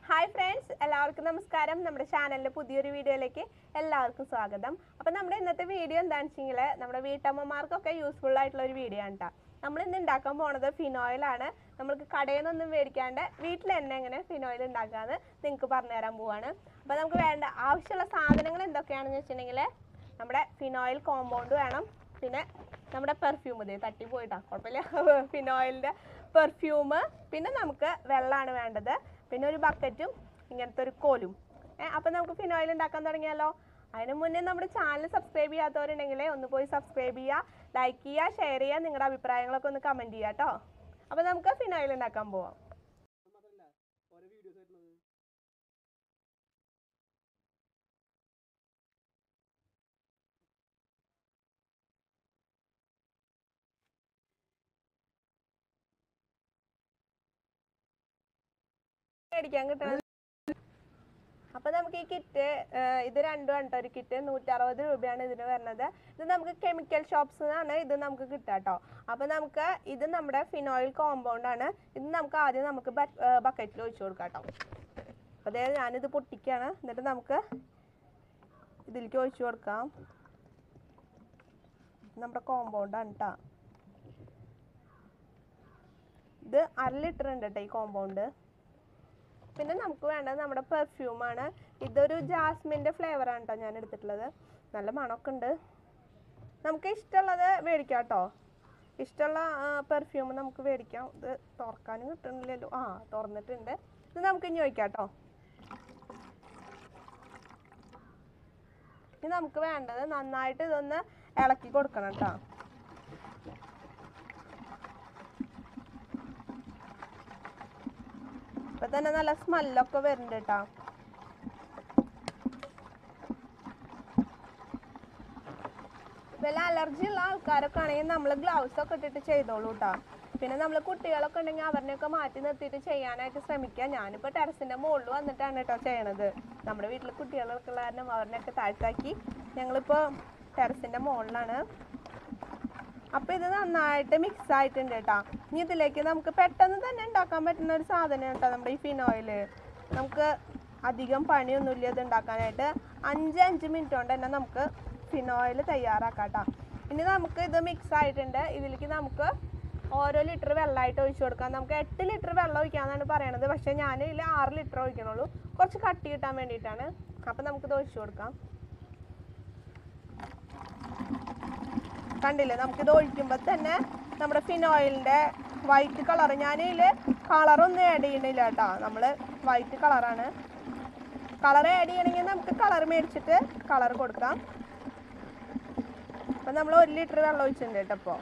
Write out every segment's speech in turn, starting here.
hi friends എല്ലാവർക്കും നമസ്കാരം നമ്മുടെ ചാനലിലെ പുതിയൊരു വീഡിയോയിലേക്ക് എല്ലാവർക്കും സ്വാഗതം അപ്പം നമ്മുടെ ഇന്നത്തെ വീഡിയോ എന്താണെന്ന് വെച്ചെങ്കിൽ നമ്മുടെ വീട്ടമ്മമാർക്കൊക്കെ യൂസ്ഫുൾ ആയിട്ടുള്ള ഒരു വീഡിയോ ആണ് കേട്ടോ നമ്മൾ ഇന്ന് ഉണ്ടാക്കാൻ പോണത് ഫിനോയിലാണ് നമ്മൾക്ക് കടയിൽ നിന്നൊന്നും മേടിക്കാണ്ട് വീട്ടിൽ തന്നെ എങ്ങനെ ഫിനോയിൽ ഉണ്ടാക്കാമെന്ന് നിങ്ങൾക്ക് പറഞ്ഞു തരാൻ പോവാണ് അപ്പോൾ നമുക്ക് വേണ്ട ആവശ്യമുള്ള സാധനങ്ങൾ എന്തൊക്കെയാണെന്ന് വെച്ചിട്ടുണ്ടെങ്കിൽ നമ്മുടെ ഫിനോയിൽ കോമ്പൗണ്ട് വേണം പിന്നെ നമ്മുടെ പെർഫ്യൂം ഇതേ തട്ടി പോയിട്ടാ കുഴപ്പമില്ല ഫിനോയിലിൻ്റെ പെർഫ്യൂം പിന്നെ നമുക്ക് വെള്ളമാണ് വേണ്ടത് പിന്നെ ഒരു ബക്കറ്റും ഇങ്ങനത്തെ ഒരു കോലും ഏഹ് അപ്പം നമുക്ക് ഫിനോയിൽ ഉണ്ടാക്കാൻ തുടങ്ങിയാലോ അതിന് മുന്നേ നമ്മുടെ ചാനൽ സബ്സ്ക്രൈബ് ചെയ്യാത്തവരുണ്ടെങ്കിൽ ഒന്ന് പോയി സബ്സ്ക്രൈബ് ചെയ്യുക ലൈക്ക് ചെയ്യുക ഷെയർ ചെയ്യുക നിങ്ങളുടെ അഭിപ്രായങ്ങളൊക്കെ ഒന്ന് കമൻറ്റ് ചെയ്യുക കേട്ടോ അപ്പോൾ നമുക്ക് ഫിനോയിൽ ഉണ്ടാക്കാൻ പോവാം മേടിക്കാൻ കിട്ടണത് അപ്പൊ നമുക്ക് ഈ കിറ്റ് ഇത് രണ്ടും ആണ് ട്ടോ ഒരു കിറ്റ് നൂറ്ററുപത് രൂപയാണ് ഇതിന് വരുന്നത് ഇത് നമുക്ക് കെമിക്കൽ ഷോപ്സ് നിന്നാണ് ഇത് നമുക്ക് കിട്ടുക കേട്ടോ അപ്പൊ നമുക്ക് ഇത് നമ്മുടെ ഫിനോയിൽ കോമ്പൗണ്ട് ആണ് ഇത് നമുക്ക് ആദ്യം നമുക്ക് ബക്കറ്റിൽ ഒഴിച്ചു കൊടുക്കാം കേട്ടോ അപ്പൊ അതായത് ഞാനിത് പൊട്ടിക്കാണ് എന്നിട്ട് നമുക്ക് ഇതിലേക്ക് ഒഴിച്ചു കൊടുക്കാം ഇത് നമ്മുടെ കോമ്പൗണ്ട് ആണ് കേട്ടോ ഇത് അര ലിറ്റർ ഉണ്ട് കേട്ടോ ഈ കോമ്പൗണ്ട് പിന്നെ നമുക്ക് വേണ്ടത് നമ്മുടെ പെർഫ്യൂമാണ് ഇതൊരു ജാസ്മിൻ്റെ ഫ്ലേവറാണ് കേട്ടോ ഞാൻ എടുത്തിട്ടുള്ളത് നല്ല മണമൊക്കെ ഉണ്ട് നമുക്ക് ഇഷ്ടമുള്ളത് മേടിക്കാം കേട്ടോ ഇഷ്ടമുള്ള പെർഫ്യൂം നമുക്ക് മേടിക്കാം ഇത് തുറക്കാനും കിട്ടണില്ലല്ലോ ആ തുറന്നിട്ടുണ്ട് ഇത് നമുക്ക് ഇനി ഒഴിക്കാം കേട്ടോ ഇനി നമുക്ക് വേണ്ടത് നന്നായിട്ട് ഇതൊന്ന് ഇളക്കി കൊടുക്കണം കേട്ടോ ഇപ്പൊ തന്നെ നല്ല സ്മെല്ലൊക്കെ വരുന്നുണ്ട് കേട്ടോ വല്ല അലർജി ഉള്ള ആൾക്കാരൊക്കെ ആണെങ്കിൽ നമ്മൾ ഗ്ലൗസ് ഒക്കെ ഇട്ടിട്ട് ചെയ്തോളൂ കേട്ടോ പിന്നെ നമ്മൾ കുട്ടികളൊക്കെ ഉണ്ടെങ്കിൽ അവരിനെയൊക്കെ മാറ്റി നിർത്തിയിട്ട് ചെയ്യാനായിട്ട് ശ്രമിക്കുക ഞാനിപ്പോൾ ടെറസിൻ്റെ മുകളിൽ വന്നിട്ടാണ് കേട്ടോ ചെയ്യണത് നമ്മുടെ വീട്ടിൽ കുട്ടികളൊക്കെ ഉള്ള കാരണം അവരിനെയൊക്കെ താഴ്ത്താക്കി ഞങ്ങളിപ്പോൾ ടെറസിൻ്റെ മുകളിലാണ് അപ്പൊ ഇത് നന്നായിട്ട് മിക്സ് ആയിട്ടുണ്ട് കേട്ടോ ഇനി ഇതിലേക്ക് നമുക്ക് പെട്ടെന്ന് തന്നെ ഉണ്ടാക്കാൻ പറ്റുന്ന ഒരു സാധനം കേട്ടോ നമ്മുടെ ഈ ഫിനോയില് നമുക്ക് അധികം പണിയൊന്നുമില്ല ഇത് ഉണ്ടാക്കാനായിട്ട് അഞ്ച് അഞ്ച് മിനിറ്റ് കൊണ്ട് തന്നെ നമുക്ക് ഫിനോയിൽ തയ്യാറാക്കാം കേട്ടോ ഇനി നമുക്ക് ഇത് മിക്സ് ആയിട്ടുണ്ട് ഇതിലേക്ക് നമുക്ക് ഓരോ ലിറ്റർ വെള്ളമായിട്ട് ഒഴിച്ചു കൊടുക്കാം നമുക്ക് എട്ട് ലിറ്റർ വെള്ളം ഒഴിക്കാന്നാണ് പറയണത് പക്ഷെ ഞാൻ ഇതിൽ ആറ് ലിറ്റർ ഒഴിക്കണുള്ളൂ കുറച്ച് കട്ടി കിട്ടാൻ വേണ്ടിയിട്ടാണ് അപ്പം നമുക്കിത് ഒഴിച്ചു കൊടുക്കാം കണ്ടില്ലേ നമുക്കിത് ഒഴിക്കുമ്പോൾ തന്നെ നമ്മുടെ ഫിനോയിലിൻ്റെ വൈറ്റ് കളർ ഞാൻ ഇതിൽ കളറൊന്നും ആഡ് ചെയ്യണില്ല കേട്ടോ നമ്മൾ വൈറ്റ് കളറാണ് കളർ ആഡ് ചെയ്യണമെങ്കിൽ നമുക്ക് കളർ മേടിച്ചിട്ട് കളർ കൊടുക്കാം അപ്പം നമ്മൾ ഒരു ലിറ്റർ വെള്ളം ഒഴിച്ചിട്ടുണ്ട് കേട്ടോ ഇപ്പോൾ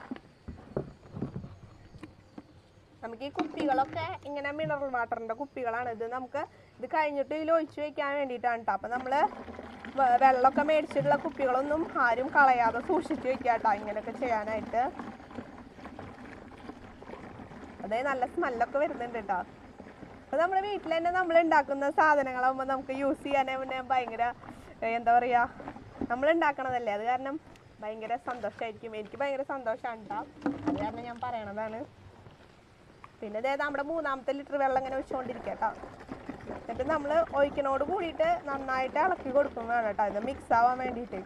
നമുക്ക് ഈ കുപ്പികളൊക്കെ ഇങ്ങനെ മിനറൽ വാട്ടറിൻ്റെ കുപ്പികളാണ് ഇത് നമുക്ക് ഇത് കഴിഞ്ഞിട്ട് ഇതിൽ ഒഴിച്ചു വെക്കാൻ വേണ്ടിയിട്ടാണ് കേട്ടോ അപ്പം നമ്മൾ വെള്ളമൊക്കെ മേടിച്ചിട്ടുള്ള കുപ്പികളൊന്നും ആരും കളയാതെ സൂക്ഷിച്ച് വെക്കുക കേട്ടോ ഇങ്ങനെയൊക്കെ ചെയ്യാനായിട്ട് അതേ നല്ല സ്മെല്ലൊക്കെ വരുന്നുണ്ട് കേട്ടോ അപ്പോൾ നമ്മുടെ വീട്ടിൽ തന്നെ നമ്മൾ ഉണ്ടാക്കുന്ന സാധനങ്ങളാകുമ്പോൾ നമുക്ക് യൂസ് ചെയ്യാൻ പിന്നെ ഭയങ്കര ഏർ എന്താ പറയുക നമ്മൾ ഉണ്ടാക്കണതല്ലേ അത് കാരണം ഭയങ്കര സന്തോഷമായിരിക്കും എനിക്ക് ഭയങ്കര സന്തോഷമാണ് കേട്ടോ അത് കാരണം ഞാൻ പറയണതാണ് പിന്നെ ഇതേ നമ്മുടെ മൂന്നാമത്തെ ലിറ്റർ വെള്ളം ഇങ്ങനെ ഒഴിച്ചുകൊണ്ടിരിക്കുക കേട്ടോ എന്നിട്ട് നമ്മൾ ഒഴിക്കണോട് കൂടിയിട്ട് നന്നായിട്ട് ഇളക്കി കൊടുക്കും വേണം കേട്ടോ ഇത് മിക്സ് ആവാൻ വേണ്ടിയിട്ട്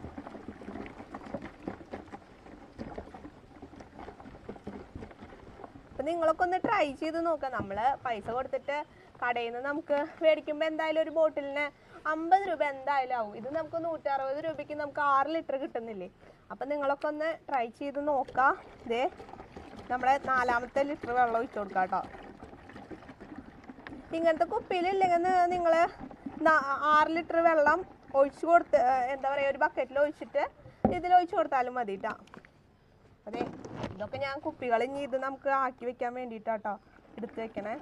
അപ്പം നിങ്ങളൊക്കെ ഒന്ന് ട്രൈ ചെയ്ത് നോക്കുക നമ്മൾ പൈസ കൊടുത്തിട്ട് കടയിൽ നിന്ന് നമുക്ക് മേടിക്കുമ്പോൾ എന്തായാലും ഒരു ബോട്ടിലിന് അമ്പത് രൂപ എന്തായാലും ആവും ഇത് നമുക്ക് നൂറ്ററുപത് രൂപയ്ക്ക് നമുക്ക് ആറ് ലിറ്റർ കിട്ടുന്നില്ലേ അപ്പം നിങ്ങളൊക്കെ ഒന്ന് ട്രൈ ചെയ്ത് നോക്കുക ഇതേ നമ്മുടെ നാലാമത്തെ ലിറ്റർ വെള്ളം ഒഴിച്ചു കൊടുക്കാം കേട്ടോ ഇങ്ങനത്തെ കുപ്പിയിലില്ലെങ്കിൽ നിങ്ങൾ ആറ് ലിറ്റർ വെള്ളം ഒഴിച്ചു കൊടുത്ത് ഏർ എന്താ പറയുക ഒരു ബക്കറ്റിൽ ഒഴിച്ചിട്ട് ഇതിൽ ഒഴിച്ചു കൊടുത്താലും മതി കേട്ടോ അതെ ഇതൊക്കെ ഞാൻ കുപ്പികൾ ഇനി ഇത് നമുക്ക് ആക്കി വെക്കാൻ വേണ്ടിയിട്ടാട്ടോ എടുത്ത് വെക്കണേ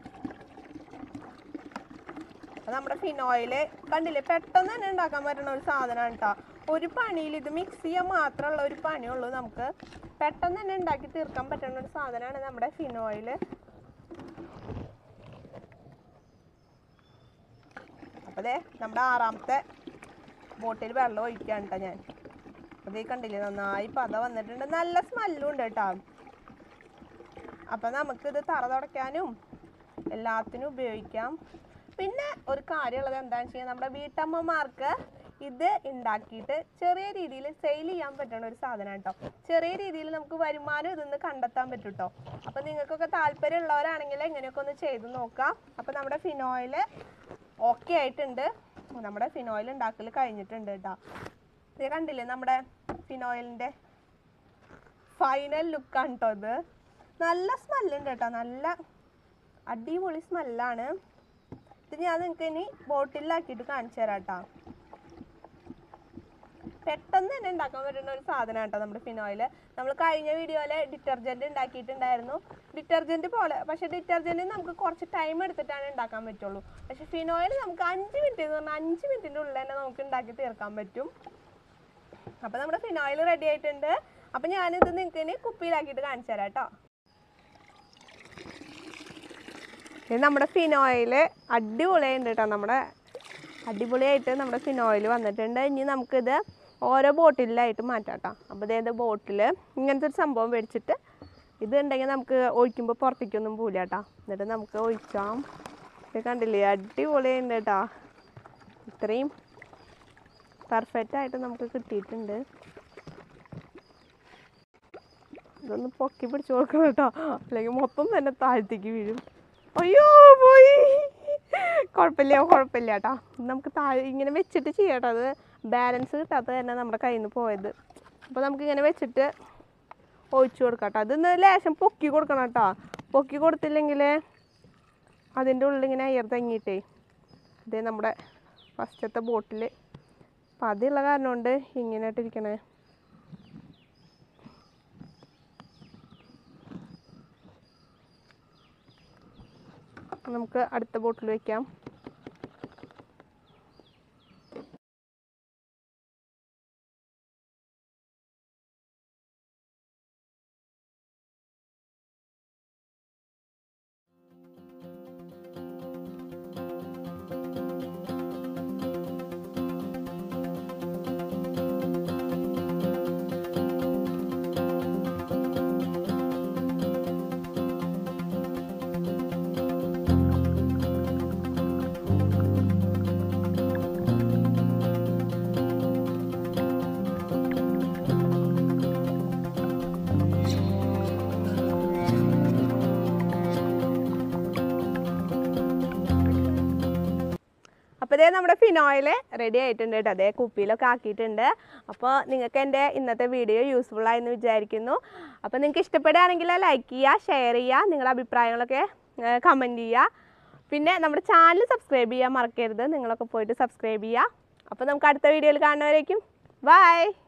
അത് നമ്മുടെ ഫിനോയില് കണ്ടില്ലേ പെട്ടെന്ന് തന്നെ ഉണ്ടാക്കാൻ പറ്റുന്ന ഒരു സാധനമാണ് കേട്ടോ ഒരു പണിയിൽ ഇത് മിക്സ് ചെയ്യാൻ മാത്രമുള്ള ഒരു പണിയുള്ളൂ നമുക്ക് പെട്ടെന്ന് തന്നെ ഉണ്ടാക്കി തീർക്കാൻ പറ്റുന്ന ഒരു സാധനമാണ് നമ്മുടെ ഫിനോയില് അപ്പോൾ ദേ നമ്മുടെ ആറാമത്തെ ബോട്ടിൽ വെള്ളം ഒഴിക്കാൻ കേട്ടോ ഞാൻ അതേ കണ്ടില്ലേ നന്നായി പത വന്നിട്ടുണ്ട് നല്ല സ്മെല്ലും ഉണ്ട് കേട്ടോ അപ്പം നമുക്കിത് തറ തുടയ്ക്കാനും എല്ലാത്തിനും ഉപയോഗിക്കാം പിന്നെ ഒരു കാര്യമുള്ളത് എന്താണെന്ന് വെച്ചാൽ നമ്മുടെ വീട്ടമ്മമാർക്ക് ഇത് ഉണ്ടാക്കിയിട്ട് ചെറിയ രീതിയിൽ സെയിൽ ചെയ്യാൻ പറ്റുന്ന ഒരു സാധനം കേട്ടോ ചെറിയ രീതിയിൽ നമുക്ക് വരുമാനം ഇതിൽ നിന്ന് കണ്ടെത്താൻ പറ്റും കേട്ടോ അപ്പം നിങ്ങൾക്കൊക്കെ താല്പര്യമുള്ളവരാണെങ്കിൽ എങ്ങനെയൊക്കെ ഒന്ന് ചെയ്ത് നോക്കാം അപ്പം നമ്മുടെ ഫിനോയിൽ ഓക്കെ ആയിട്ടുണ്ട് നമ്മുടെ ഫിനോയിൽ ഉണ്ടാക്കൽ കഴിഞ്ഞിട്ടുണ്ട് കേട്ടോ ഇത് കണ്ടില്ലേ നമ്മുടെ ഫിനോയിലിൻ്റെ ഫൈനൽ ലുക്കാണ് കേട്ടോ ഇത് നല്ല സ്മെല്ലുണ്ട് കേട്ടോ നല്ല അടിപൊളി സ്മെല്ലാണ് ഇത് ഞാൻ നിങ്ങൾക്ക് ഇനി ബോട്ടിലാക്കിയിട്ട് കാണിച്ചു തരാം കേട്ടോ പെട്ടെന്ന് തന്നെ ഉണ്ടാക്കാൻ പറ്റുന്ന ഒരു സാധനം കേട്ടോ നമ്മുടെ ഫിനോയിൽ നമ്മൾ കഴിഞ്ഞ വീഡിയോയിൽ ഡിറ്റർജൻറ്റ് ഉണ്ടാക്കിയിട്ടുണ്ടായിരുന്നു ഡിറ്റർജൻറ്റ് പോലെ പക്ഷേ ഡിറ്റർജൻറ്റ് നമുക്ക് കുറച്ച് ടൈം എടുത്തിട്ടാണ് ഉണ്ടാക്കാൻ പറ്റുള്ളൂ പക്ഷേ ഫിനോയിൽ നമുക്ക് അഞ്ച് മിനിറ്റ് എന്ന് പറഞ്ഞാൽ അഞ്ച് മിനിറ്റിൻ്റെ ഉള്ളിൽ തന്നെ നമുക്ക് ഉണ്ടാക്കി തീർക്കാൻ പറ്റും അപ്പോൾ നമ്മുടെ ഫിനോയിൽ റെഡി ആയിട്ടുണ്ട് അപ്പോൾ ഞാനിത് നിങ്ങൾക്ക് ഇനി കുപ്പിയിലാക്കിയിട്ട് കാണിച്ചു തരാം കേട്ടോ ഇത് നമ്മുടെ ഫിനോയിൽ അടിപൊളിയായിട്ടുണ്ട് കേട്ടോ നമ്മുടെ അടിപൊളിയായിട്ട് നമ്മുടെ ഫിനോയിൽ വന്നിട്ടുണ്ട് ഇനി നമുക്കിത് ഓരോ ബോട്ടിലായിട്ട് മാറ്റാം കേട്ടോ അപ്പോൾ ഇതേത് ബോട്ടിൽ ഇങ്ങനത്തെ ഒരു സംഭവം മേടിച്ചിട്ട് ഇത് ഉണ്ടെങ്കിൽ നമുക്ക് ഒഴിക്കുമ്പോൾ പുറത്തേക്കൊന്നും പോവില്ല കേട്ടോ എന്നിട്ട് നമുക്ക് ഒഴിക്കാം ഇത് കണ്ടില്ലേ അടിപൊളിയുണ്ട് കേട്ടോ ഇത്രയും പെർഫെക്റ്റ് ആയിട്ട് നമുക്ക് കിട്ടിയിട്ടുണ്ട് ഇതൊന്ന് പൊക്കി പിടിച്ചു കൊടുക്കണം കേട്ടോ അല്ലെങ്കിൽ മൊത്തം തന്നെ താഴത്തേക്ക് വീഴും അയ്യോ പോയി കുഴപ്പമില്ല കുഴപ്പമില്ല കേട്ടോ നമുക്ക് താഴെ ഇങ്ങനെ വെച്ചിട്ട് ചെയ്യാട്ടോ അത് ബാലൻസ് കിട്ടാത്തത് തന്നെ നമ്മുടെ കയ്യിൽ നിന്ന് പോയത് അപ്പോൾ നമുക്ക് ഇങ്ങനെ വെച്ചിട്ട് ഒഴിച്ചു കൊടുക്കാം കേട്ടോ അതൊന്ന് ലേശം പൊക്കി കൊടുക്കണം കേട്ടോ പൊക്കി കൊടുത്തില്ലെങ്കിൽ അതിൻ്റെ ഉള്ളിൽ ഇങ്ങനെ അയ്യർ തങ്ങിയിട്ടേ ഇതേ നമ്മുടെ ഫസ്റ്റത്തെ ബോട്ടിൽ അപ്പം അതുള്ള കാരണം കൊണ്ട് ഇങ്ങനെ ഇട്ടിരിക്കണേ നമുക്ക് അടുത്ത ബോട്ടിൽ വെക്കാം അപ്പോൾ ഇതേ നമ്മുടെ ഫിനോയിൽ റെഡി ആയിട്ടുണ്ട് കേട്ടോ അതേ കുപ്പിയിലൊക്കെ ആക്കിയിട്ടുണ്ട് അപ്പോൾ നിങ്ങൾക്ക് എൻ്റെ ഇന്നത്തെ വീഡിയോ യൂസ്ഫുൾ ആയെന്ന് വിചാരിക്കുന്നു അപ്പോൾ നിങ്ങൾക്ക് ഇഷ്ടപ്പെടുകയാണെങ്കിൽ ലൈക്ക് ചെയ്യുക ഷെയർ ചെയ്യുക നിങ്ങളുടെ അഭിപ്രായങ്ങളൊക്കെ കമൻറ്റ് ചെയ്യുക പിന്നെ നമ്മുടെ ചാനൽ സബ്സ്ക്രൈബ് ചെയ്യാൻ മറക്കരുത് നിങ്ങളൊക്കെ പോയിട്ട് സബ്സ്ക്രൈബ് ചെയ്യുക അപ്പോൾ നമുക്ക് അടുത്ത വീഡിയോയിൽ കാണുന്നവരേക്കും ബൈ